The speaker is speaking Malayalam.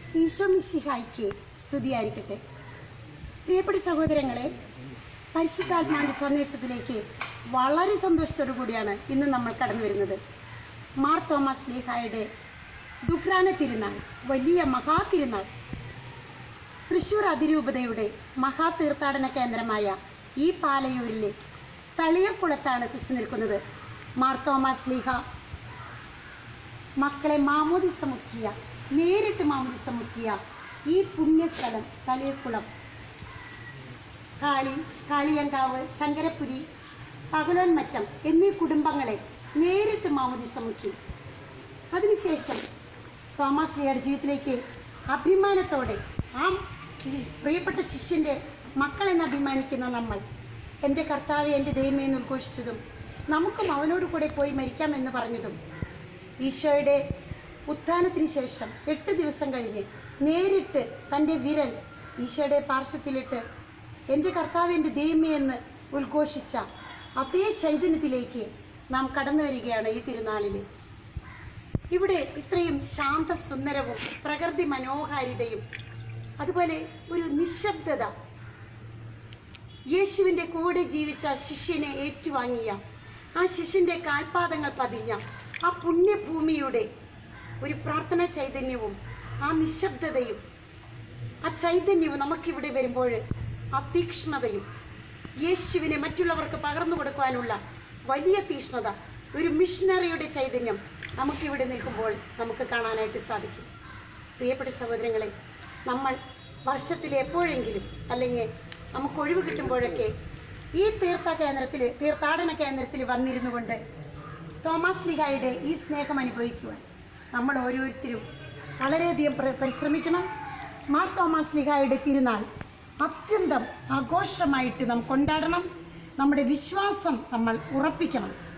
ഈശോ മിശിഹായ്ക്ക് സ്തുതിയായിരിക്കട്ടെ പ്രിയപ്പെട്ട സഹോദരങ്ങളെ പരിശുദ്ധാത്മാവിൻ്റെ സന്ദേശത്തിലേക്ക് വളരെ സന്തോഷത്തോടു കൂടിയാണ് ഇന്ന് നമ്മൾ കടന്നു വരുന്നത് മാർ തോമസ് ലീഹായുടെ ദുഗ്രാന തിരുനാൾ വലിയ മഹാ തിരുനാൾ തൃശൂർ അതിരൂപതയുടെ മഹാ തീർത്ഥാടന കേന്ദ്രമായ ഈ പാലയൂരിലെ തളിയക്കുളത്താണ് സിസ് നിൽക്കുന്നത് മാർ തോമസ് ലീഹ മക്കളെ മാമോദിസ മുക്കിയ നേരിട്ട് മാമോദിസ മുക്കിയ ഈ പുണ്യസ്ഥലം തളിയക്കുളം കാളി കാളിയങ്കാവ് ശങ്കരപുരി പകലോൻമറ്റം എന്നീ കുടുംബങ്ങളെ നേരിട്ട് മാമോദിസ മുക്കി അതിനുശേഷം തോമസ് ലിയുടെ ജീവിതത്തിലേക്ക് അഭിമാനത്തോടെ ആ ശി- പ്രിയപ്പെട്ട ശിഷ്യൻ്റെ മക്കളെന്ന് അഭിമാനിക്കുന്ന നമ്മൾ എൻ്റെ കർത്താവ് എൻ്റെ ദൈവമേ എന്ന് ഉദ്ഘോഷിച്ചതും നമുക്കും അവനോട് കൂടെ പോയി മരിക്കാമെന്ന് പറഞ്ഞതും ഈശോയുടെ ഉത്ഥാനത്തിന് ശേഷം എട്ട് ദിവസം കഴിഞ്ഞ് നേരിട്ട് തൻ്റെ വിരൽ ഈശോയുടെ പാർശ്വത്തിലിട്ട് എൻ്റെ കർത്താവ് എൻ്റെ ദൈവമേ എന്ന് ഉദ്ഘോഷിച്ച അതേ ചൈതന്യത്തിലേക്ക് നാം കടന്നു വരികയാണ് ഈ തിരുനാളിൽ ഇവിടെ ഇത്രയും ശാന്തസുന്ദരവും പ്രകൃതി മനോഹാരിതയും അതുപോലെ ഒരു നിശബ്ദത യേശുവിൻ്റെ കൂടെ ജീവിച്ച ശിഷ്യനെ ഏറ്റുവാങ്ങിയ ആ ശിഷ്യൻ്റെ കാൽപാദങ്ങൾ പതിഞ്ഞ ആ പുണ്യഭൂമിയുടെ ഒരു പ്രാർത്ഥന ചൈതന്യവും ആ നിശബ്ദതയും ആ ചൈതന്യവും നമുക്കിവിടെ വരുമ്പോൾ ആ തീക്ഷ്ണതയും യേശുവിനെ മറ്റുള്ളവർക്ക് പകർന്നു കൊടുക്കുവാനുള്ള വലിയ തീക്ഷ്ണത ഒരു മിഷനറിയുടെ ചൈതന്യം നമുക്കിവിടെ നിൽക്കുമ്പോൾ നമുക്ക് കാണാനായിട്ട് സാധിക്കും പ്രിയപ്പെട്ട സഹോദരങ്ങളെ നമ്മൾ വർഷത്തിൽ എപ്പോഴെങ്കിലും അല്ലെങ്കിൽ നമുക്ക് ഒഴിവ് കിട്ടുമ്പോഴൊക്കെ ഈ തീർത്ഥ കേന്ദ്രത്തിൽ തീർത്ഥാടന കേന്ദ്രത്തിൽ വന്നിരുന്നു കൊണ്ട് തോമസ് ലിഗായുടെ ഈ സ്നേഹം അനുഭവിക്കുവാൻ നമ്മൾ ഓരോരുത്തരും വളരെയധികം പ്ര- പരിശ്രമിക്കണം മാർ തോമസ് ലിഗായുടെ തിരുനാൾ അത്യന്തം ആഘോഷമായിട്ട് നാം കൊണ്ടാടണം നമ്മുടെ വിശ്വാസം നമ്മൾ ഉറപ്പിക്കണം